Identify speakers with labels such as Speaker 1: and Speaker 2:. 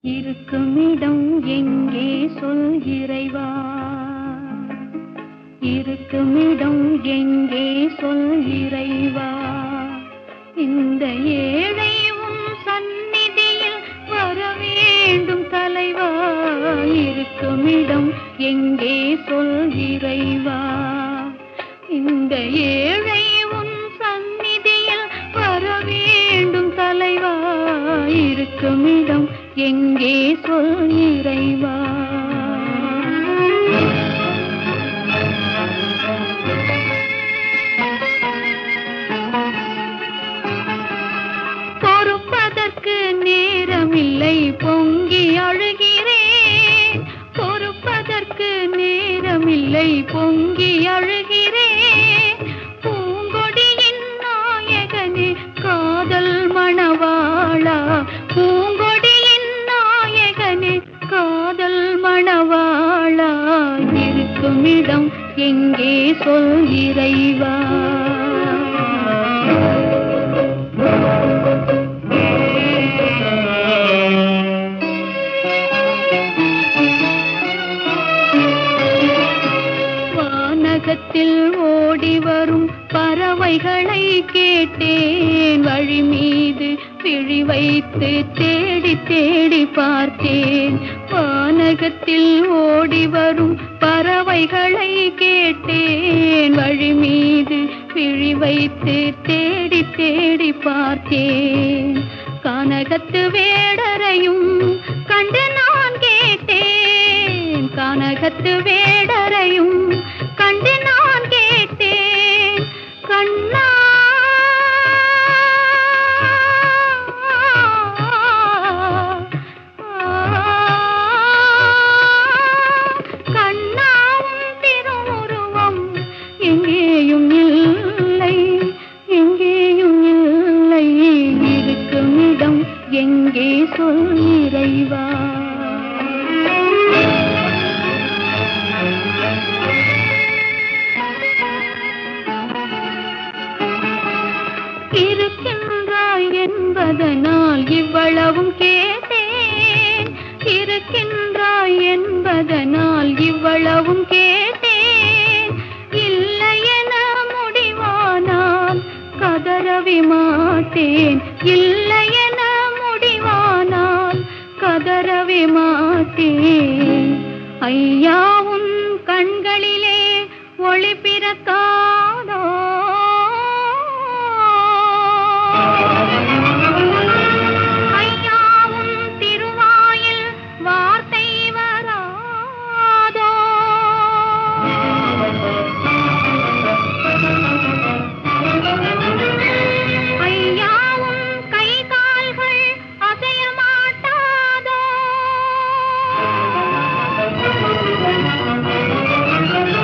Speaker 1: இருக்குமிடம் எங்கே சொல் இறைவா இருக்குமிடம் எங்கே சொல் இறைவா இந்த ஏழை உன் சந்நிதியில் வர வேண்டும் தலைவா இருக்குமிடம் எங்கே சொல் இறைவா இந்த ஏழை உன் சந்நிதியில் வர வேண்டும் தலைவா இருக்குமிடம் எங்கே சொல் இறைவா பொறுப்பதற்கு நேரமில்லை பொங்கி அழுகிறேன் பொறுப்பதற்கு நேரமில்லை பொங்கி அழுகிறேன் பூங்கொடியின் நாயகனே காதல் மணவாளா பூங்கொடியின் நாயகனே காதல் மணவாளா இருக்குமிடம் எங்கே சொல் இறைவா வானகத்தில் ஓடி வரும் பறவைகளை கேட்டேன் வழி மீது விழி வைத்து தேடி தேடி பார்த்தேன் வானகத்தில் ஓடி வரும் பறவைகளை கேட்டேன் வழி மீது விழி வைத்து தேடி தேடி பார்த்தேன் கானகத்து வேடரையும் கண்டு நான் கேட்டேன் கானகத்து வேடரையும் கண்டு நான் கேட்டேன் கண்ணா கண்ணாவும் திருவுருவம் எங்கேயும் இல்லை எங்கேயும் இல்லை இருக்குமிடம் எங்கே சொல் இறைவா இருக்கின்றாய் என்பதனால் இவ்வளவும் கேட்டேன் இருக்கின்றாய் என்பதனால் இவ்வளவும் கேட்டேன் இல்லை என முடிவானால் கதறவி மாட்டேன் இல்லை என முடிவானால் கதறவி மாட்டேன் ஐயா உன் கண்களிலே ஒளி பிறக்காதோ ஐயா உன் திருவாயில் வார்த்தை வராதோ ஐயா உன் கை கால்கள் அசைய மாட்டாதோ